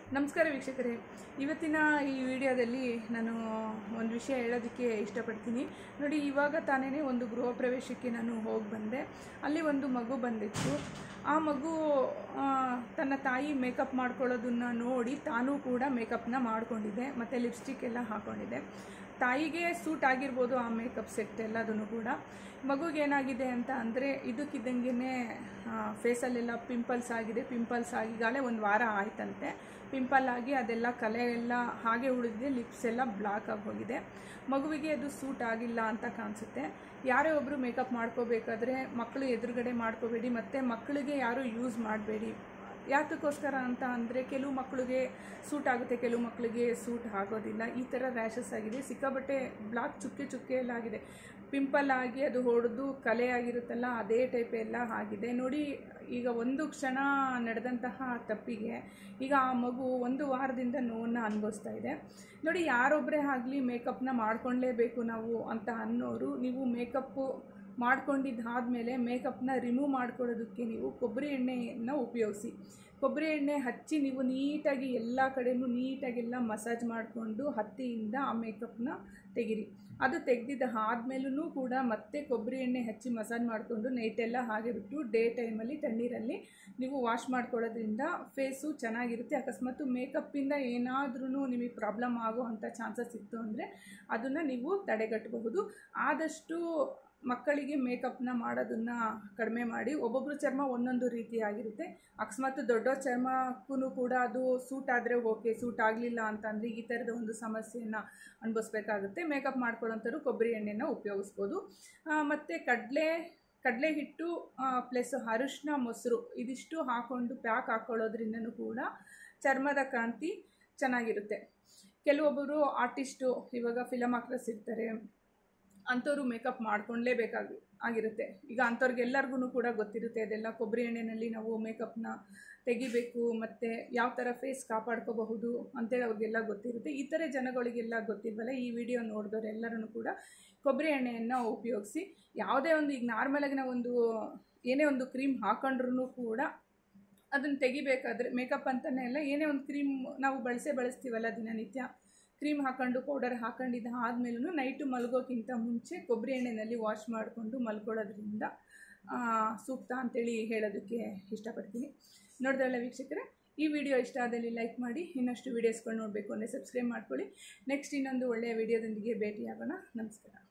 ನಮಸ್ಕಾರ ವೀಕ್ಷಕರೇ ಇವತ್ತಿನ ಈ ವಿಡಿಯೋದಲ್ಲಿ ನಾನು ಒಂದು ವಿಷಯ ಹೇಳೋದಕ್ಕೆ ಇಷ್ಟಪಡ್ತೀನಿ ನೋಡಿ ಇವಾಗ ತಾನೇ ಒಂದು ಗೃಹ ಪ್ರವೇಶಕ್ಕೆ ನಾನು ಹೋಗಿ ಬಂದೆ ಅಲ್ಲಿ ಒಂದು ಮಗು ಬಂದಿತ್ತು ಆ ಮಗು ಆ, ತನ್ನ ತಾಯಿ ಮೇಕಪ್ ಮಾಡ್ಕೊಳ್ಳೋದನ್ನ ನೋಡಿ ತಾನೂ ಕೂಡ ಮೇಕಪ್ನ ಮಾಡ್ಕೊಂಡಿದೆ ಮತ್ತು ಲಿಪ್ಸ್ಟಿಕ್ ಎಲ್ಲ ಹಾಕ್ಕೊಂಡಿದೆ ತಾಯಿಗೆ ಸೂಟ್ ಆಗಿರ್ಬೋದು ಆ ಮೇಕಪ್ ಸೆಟ್ ಎಲ್ಲದನ್ನು ಕೂಡ ಮಗುಗೆ ಏನಾಗಿದೆ ಅಂತ ಅಂದರೆ ಇದಕ್ಕಿದ್ದಂಗೆ ಫೇಸಲ್ಲೆಲ್ಲ ಪಿಂಪಲ್ಸ್ ಆಗಿದೆ ಪಿಂಪಲ್ಸ್ ಆಗಿ ಈಗಾಗಲೇ ಒಂದು ವಾರ ಆಯ್ತಂತೆ ಪಿಂಪಲ್ ಆಗಿ ಅದೆಲ್ಲ ಕಲೆ ಎಲ್ಲ ಹಾಗೆ ಉಳಿದಿದೆ ಲಿಪ್ಸ್ ಎಲ್ಲ ಬ್ಲಾಕ್ ಆಗಿ ಹೋಗಿದೆ ಮಗುವಿಗೆ ಅದು ಸೂಟ್ ಆಗಿಲ್ಲ ಅಂತ ಕಾಣಿಸುತ್ತೆ ಯಾರೇ ಒಬ್ಬರು ಮೇಕಪ್ ಮಾಡ್ಕೋಬೇಕಾದ್ರೆ ಮಕ್ಕಳು ಎದುರುಗಡೆ ಮಾಡ್ಕೋಬೇಡಿ ಮತ್ತು ಮಕ್ಕಳಿಗೆ ಯಾರೂ ಯೂಸ್ ಮಾಡಬೇಡಿ ಯಾತಕ್ಕೋಸ್ಕರ ಅಂತ ಅಂದರೆ ಕೆಲವು ಮಕ್ಕಳಿಗೆ ಸೂಟ್ ಆಗುತ್ತೆ ಕೆಲವು ಮಕ್ಕಳಿಗೆ ಸೂಟ್ ಆಗೋದಿಲ್ಲ ಈ ಥರ ರ್ಯಾಷಸ್ ಆಗಿದೆ ಸಿಕ್ಕಾಬಟ್ಟೆ ಬ್ಲಾಕ್ ಚುಕ್ಕೆ ಚುಕ್ಕೆ ಎಲ್ಲ ಆಗಿದೆ ಪಿಂಪಲ್ ಆಗಿ ಅದು ಹೊಡೆದು ಕಲೆ ಆಗಿರುತ್ತಲ್ಲ ಅದೇ ಟೈಪ್ ಎಲ್ಲ ಆಗಿದೆ ನೋಡಿ ಈಗ ಒಂದು ಕ್ಷಣ ನಡೆದಂತಹ ತಪ್ಪಿಗೆ ಈಗ ಆ ಮಗು ಒಂದು ವಾರದಿಂದ ನೋವನ್ನು ಅನುಭವಿಸ್ತಾ ಇದೆ ನೋಡಿ ಯಾರೊಬ್ಬರೇ ಆಗಲಿ ಮೇಕಪ್ನ ಮಾಡ್ಕೊಳ್ಳೇಬೇಕು ನಾವು ಅಂತ ಅನ್ನೋರು ನೀವು ಮೇಕಪ್ಪು ಮಾಡ್ಕೊಂಡಿದ್ದಾದಮೇಲೆ ಮೇಕಪ್ನ ರಿಮೂವ್ ಮಾಡ್ಕೊಳ್ಳೋದಕ್ಕೆ ನೀವು ಕೊಬ್ಬರಿ ಎಣ್ಣೆಯನ್ನು ಉಪಯೋಗಿಸಿ ಕೊಬ್ಬರಿ ಎಣ್ಣೆ ಹಚ್ಚಿ ನೀವು ನೀಟಾಗಿ ಎಲ್ಲ ಕಡೆನೂ ನೀಟಾಗೆಲ್ಲ ಮಸಾಜ್ ಮಾಡಿಕೊಂಡು ಹತ್ತಿಯಿಂದ ಆ ಮೇಕಪ್ನ ತೆಗಿರಿ ಅದು ತೆಗೆದಿದ್ದ ಆದಮೇಲೂ ಕೂಡ ಮತ್ತೆ ಕೊಬ್ಬರಿ ಎಣ್ಣೆ ಹಚ್ಚಿ ಮಸಾಜ್ ಮಾಡಿಕೊಂಡು ನೈಟೆಲ್ಲ ಹಾಗೆ ಬಿಟ್ಟು ಡೇ ಟೈಮಲ್ಲಿ ತಣ್ಣೀರಲ್ಲಿ ನೀವು ವಾಶ್ ಮಾಡ್ಕೊಳ್ಳೋದ್ರಿಂದ ಫೇಸು ಚೆನ್ನಾಗಿರುತ್ತೆ ಅಕಸ್ಮಾತ್ ಮೇಕಪ್ಪಿಂದ ಏನಾದ್ರೂ ನಿಮಗೆ ಪ್ರಾಬ್ಲಮ್ ಆಗೋ ಅಂಥ ಚಾನ್ಸಸ್ ಇತ್ತು ಅಂದರೆ ಅದನ್ನು ನೀವು ತಡೆಗಟ್ಟಬಹುದು ಆದಷ್ಟು ಮಕ್ಕಳಿಗೆ ಮೇಕಪ್ನ ಮಾಡೋದನ್ನು ಕಡಿಮೆ ಮಾಡಿ ಒಬ್ಬೊಬ್ಬರು ಚರ್ಮ ಒಂದೊಂದು ರೀತಿಯಾಗಿರುತ್ತೆ ಅಕಸ್ಮಾತ್ ದೊಡ್ಡ ಚರ್ಮಕ್ಕೂ ಕೂಡ ಅದು ಸೂಟ್ ಆದರೆ ಓಕೆ ಸೂಟ್ ಆಗಲಿಲ್ಲ ಅಂತಂದರೆ ಈ ಥರದ ಒಂದು ಸಮಸ್ಯೆಯನ್ನು ಅನುಭವಿಸ್ಬೇಕಾಗುತ್ತೆ ಮೇಕಪ್ ಮಾಡ್ಕೊಳ್ಳೋಂಥವ್ರು ಕೊಬ್ಬರಿ ಎಣ್ಣೆನ ಉಪಯೋಗಿಸ್ಬೋದು ಮತ್ತು ಕಡಲೆ ಕಡಲೆ ಹಿಟ್ಟು ಪ್ಲಸ್ ಅರಿಶಿನ ಮೊಸರು ಇದಿಷ್ಟು ಹಾಕ್ಕೊಂಡು ಪ್ಯಾಕ್ ಹಾಕ್ಕೊಳ್ಳೋದ್ರಿಂದನೂ ಕೂಡ ಚರ್ಮದ ಕಾಂತಿ ಚೆನ್ನಾಗಿರುತ್ತೆ ಕೆಲವೊಬ್ಬರು ಆರ್ಟಿಸ್ಟು ಇವಾಗ ಫಿಲಮ್ ಆಕ್ಟ್ರೆಸ್ ಇರ್ತಾರೆ ಅಂಥವ್ರು ಮೇಕಪ್ ಮಾಡ್ಕೊಳ್ಳೇಬೇಕಾಗಿ ಆಗಿರುತ್ತೆ ಈಗ ಅಂಥವ್ರಿಗೆಲ್ಲರಿಗೂ ಕೂಡ ಗೊತ್ತಿರುತ್ತೆ ಅದೆಲ್ಲ ಕೊಬ್ಬರಿ ಎಣ್ಣೆಯಲ್ಲಿ ನಾವು ಮೇಕಪ್ನ ತೆಗಿಬೇಕು ಮತ್ತು ಯಾವ ಥರ ಫೇಸ್ ಕಾಪಾಡ್ಕೋಬಹುದು ಅಂತೇಳಿ ಅವ್ರಿಗೆಲ್ಲ ಗೊತ್ತಿರುತ್ತೆ ಈ ಥರ ಜನಗಳಿಗೆಲ್ಲ ಗೊತ್ತಿಲ್ವಲ್ಲ ಈ ವಿಡಿಯೋ ನೋಡಿದವರೆಲ್ಲರೂ ಕೂಡ ಕೊಬ್ಬರಿ ಎಣ್ಣೆಯನ್ನು ಉಪಯೋಗಿಸಿ ಯಾವುದೇ ಒಂದು ಈಗ ನಾರ್ಮಲಾಗಿ ನಾವೊಂದು ಏನೇ ಒಂದು ಕ್ರೀಮ್ ಹಾಕೊಂಡ್ರೂ ಕೂಡ ಅದನ್ನು ತೆಗಿಬೇಕಾದ್ರೆ ಮೇಕಪ್ ಅಂತಲೇ ಅಲ್ಲ ಏನೇ ಒಂದು ಕ್ರೀಮ್ ನಾವು ಬಳಸೇ ಬಳಸ್ತೀವಲ್ಲ ದಿನನಿತ್ಯ ಕ್ರೀಮ್ ಹಾಕೊಂಡು ಪೌಡರ್ ಹಾಕೊಂಡಿದ್ದ ಆದಮೇಲೂ ನೈಟು ಮಲಗೋಕ್ಕಿಂತ ಮುಂಚೆ ಕೊಬ್ಬರಿ ಎಣ್ಣೆಯಲ್ಲಿ ವಾಶ್ ಮಾಡಿಕೊಂಡು ಮಲ್ಕೊಳ್ಳೋದ್ರಿಂದ ಆ, ಸೂಕ್ತ ಅಂತೇಳಿ ಹೇಳೋದಕ್ಕೆ ಇಷ್ಟಪಡ್ತೀನಿ ನೋಡಿದ್ರಲ್ಲ ವೀಕ್ಷಕರೇ ಈ ವಿಡಿಯೋ ಇಷ್ಟ ಆದಲ್ಲಿ ಲೈಕ್ ಮಾಡಿ ಇನ್ನಷ್ಟು ವೀಡಿಯೋಸ್ಗಳು ನೋಡಬೇಕು ಅಂದರೆ ಸಬ್ಸ್ಕ್ರೈಬ್ ಮಾಡ್ಕೊಳ್ಳಿ ನೆಕ್ಸ್ಟ್ ಇನ್ನೊಂದು ಒಳ್ಳೆಯ ವಿಡಿಯೋದೊಂದಿಗೆ ಭೇಟಿಯಾಗೋಣ ನಮಸ್ಕಾರ